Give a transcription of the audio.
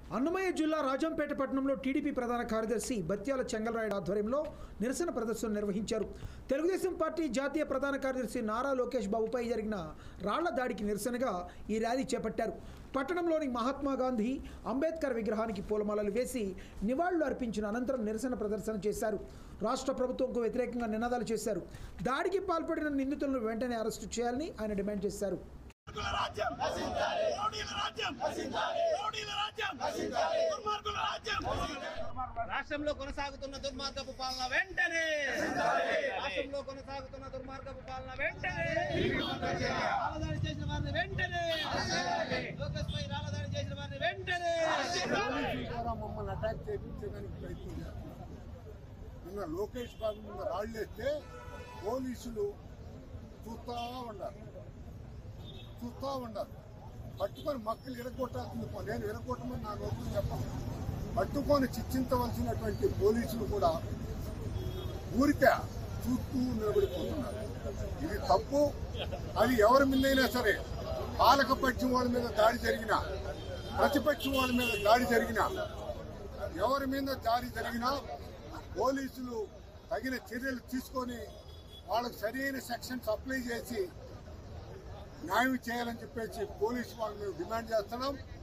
అన్నమయ్య జిల్లా రాజంపేట పట్టణంలో టీడీపీ ప్రధాన కార్యదర్శి బత్యాల చెంగలరాయుడు ఆధ్వర్యంలో నిరసన ప్రదర్శన నిర్వహించారు తెలుగుదేశం పార్టీ జాతీయ ప్రధాన కార్యదర్శి నారా లోకేష్ బాబుపై జరిగిన రాళ్ల దాడికి నిరసనగా ఈ ర్యాలీ చేపట్టారు పట్టణంలోని మహాత్మా గాంధీ అంబేద్కర్ విగ్రహానికి పూలమాలలు వేసి నివాళులు అర్పించిన అనంతరం నిరసన ప్రదర్శన చేశారు రాష్ట్ర ప్రభుత్వంకు వ్యతిరేకంగా నినాదాలు చేశారు దాడికి పాల్పడిన నిందితులను వెంటనే అరెస్టు చేయాలని ఆయన డిమాండ్ చేశారు దుర్మార్గుల రాజ్యం రౌడీల రాజ్యం రౌడీల రాజ్యం దుర్మార్గుల రాజ్యం రాష్ట్రంలో కొనసాగుతున్న దుర్మార్గపు పాలన వెంటనే రాష్ట్రంలో కొనసాగుతున్న దుర్మార్గపు పాలన వెంటనే రాళ్ళదాడి చేసిన వారిని వెంటనే లోకేష్ పై రాళ్ళదాడి చేసిన వారిని వెంటనే ద్వారా మమ్మల్ని అటాక్ చేయించడానికి ప్రయత్నం చేస్తున్నారు నిన్న లోకేష్ బాబు మీద రాళ్ళేస్తే పోలీసులు చూస్తా ఉన్నారు చూస్తా ఉన్నారు పట్టుకొని మక్కలు విరగొట్టాల్సింది పో- నేను విరగొట్టమని నా నోట్లు చెప్పను పట్టుకొని శిక్షించవలసినటువంటి పోలీసులు కూడా ఊరికే చూస్తూ నిలబడిపోతున్నారు ఇది తప్పు అది ఎవరి మీదైనా సరే పాలకపక్షం వాళ్ళ మీద దాడి జరిగినా ప్రతిపక్షం వాళ్ళ మీద దాడి జరిగినా ఎవరి మీద దాడి జరిగినా పోలీసులు తగిన చర్యలు తీసుకొని వాళ్ళకు సరైన సెక్షన్స్ అప్లై చేసి న్యాయం చేయాలని చెప్పేసి పోలీసు వాళ్ళు మేము డిమాండ్ చేస్తున్నాం